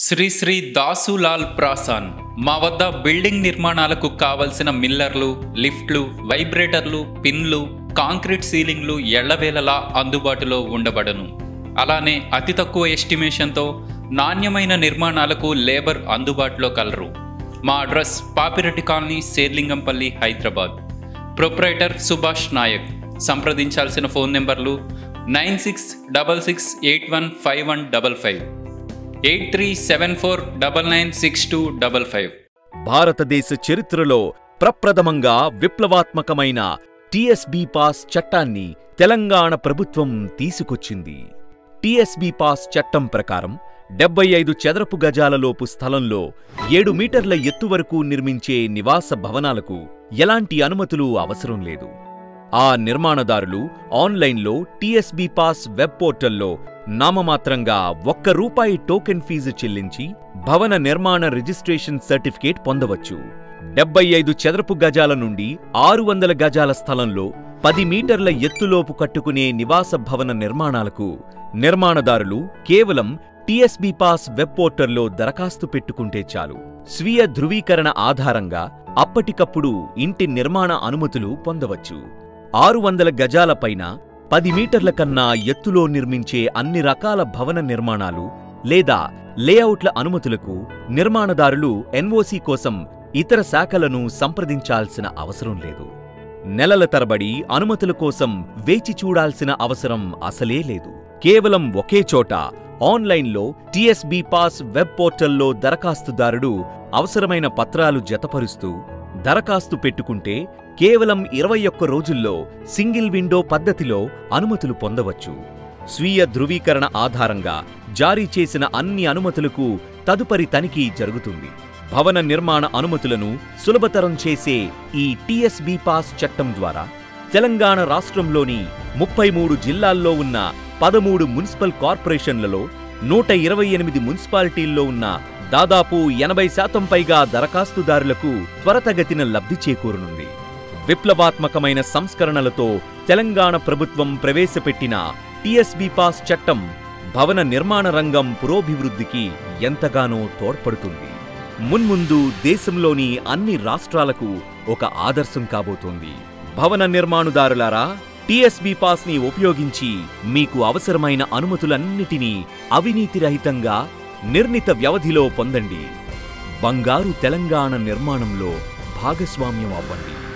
శ్రీ శ్రీ దాసులాల్ ప్రాసాన్ మా వద్ద బిల్డింగ్ నిర్మాణాలకు కావలసిన మిల్లర్లు లిఫ్ట్లు వైబ్రేటర్లు పిన్లు కాంక్రీట్ సీలింగ్లు ఎళ్లవేళలా అందుబాటులో ఉండబడను అలానే అతి తక్కువ ఎస్టిమేషన్తో నాణ్యమైన నిర్మాణాలకు లేబర్ అందుబాటులో కలరు మా address Papireddy colony Serilingampally Hyderabad proprietor Subhash Nayak సంప్రదించాల్సిన phone numbers nine six double six eight one five one double five eight three seven four double nine six two double five భారతదేశ చరిత్రలో ప్రప్రథమంగా విప్లవాత్మకమైన టిఎస్బి పాస్ చట్టాన్ని తెలంగాణ ప్రభుత్వం తీసుకొచ్చింది టిఎస్బి పాస్ చట్టం ప్రకారం డెబ్బై ఐదు చదరపు గజాలలోపు స్థలంలో ఏడు మీటర్ల ఎత్తు వరకు నిర్మించే నివాస భవనాలకు ఎలాంటి అనుమతులు అవసరం లేదు ఆ నిర్మాణదారులు ఆన్లైన్లో టిఎస్బి పాస్ వెబ్ పోర్టల్లో నామమాత్రంగా ఒక్క రూపాయి టోకెన్ ఫీజు చెల్లించి భవన నిర్మాణ రిజిస్ట్రేషన్ సర్టిఫికేట్ పొందవచ్చు డెబ్బై ఐదు చదరపు గజాల నుండి ఆరు వందల గజాల స్థలంలో పది మీటర్ల ఎత్తులోపు కట్టుకునే నివాస భవన నిర్మాణాలకు నిర్మాణదారులు కేవలం టిఎస్బి పాస్ వెబ్ పోర్టల్లో దరఖాస్తు పెట్టుకుంటే చాలు స్వీయ ధృవీకరణ ఆధారంగా అప్పటికప్పుడు ఇంటి నిర్మాణ అనుమతులు పొందవచ్చు ఆరు వందల గజాల పైన పది మీటర్ల కన్నా ఎత్తులో నిర్మించే అన్ని రకాల భవన నిర్మాణాలు లేదా లేఅవుట్ల అనుమతులకు నిర్మాణదారులు ఎన్ఓసి కోసం ఇతర శాఖలను సంప్రదించాల్సిన అవసరం లేదు నెలల తరబడి అనుమతుల కోసం వేచి చూడాల్సిన అవసరం అసలే లేదు కేవలం ఒకే చోట ఆన్లైన్లో టిఎస్బి పాస్ వెబ్ పోర్టల్లో దరఖాస్తుదారుడు అవసరమైన పత్రాలు జతపరుస్తూ దరఖాస్తు పెట్టుకుంటే కేవలం ఇరవై ఒక్క రోజుల్లో సింగిల్ విండో పద్ధతిలో అనుమతులు పొందవచ్చు స్వీయ ధృవీకరణ ఆధారంగా జారీ చేసిన అన్ని అనుమతులకు తదుపరి తనిఖీ జరుగుతుంది భవన నిర్మాణ అనుమతులను సులభతరం చేసే ఈ టిఎస్బి పాస్ చట్టం ద్వారా తెలంగాణ రాష్ట్రంలోని ముప్పై మూడు జిల్లాల్లో ఉన్న పదమూడు మున్సిపల్ కార్పొరేషన్లలో నూట ఇరవై ఎనిమిది మున్సిపాలిటీల్లో ఉన్న దాదాపు ఎనభై శాతం పైగా దరఖాస్తుదారులకు త్వరతగతిన లబ్ధి చేకూరనుంది విప్లవాత్మకమైన సంస్కరణలతో తెలంగాణ ప్రభుత్వం ప్రవేశపెట్టిన టిఎస్బి పాస్ చట్టం భవన నిర్మాణ రంగం పురోభివృద్ధికి ఎంతగానో తోడ్పడుతుంది మున్ముందు దేశంలోని అన్ని రాష్ట్రాలకు ఒక ఆదర్శం కాబోతోంది భవన నిర్మాణదారులారా టిఎస్బి పాస్ ని ఉపయోగించి మీకు అవసరమైన అనుమతులన్నిటినీ అవినీతిరహితంగా నిర్ణీత వ్యవధిలో పొందండి బంగారు తెలంగాణ నిర్మాణంలో భాగస్వామ్యం అవ్వండి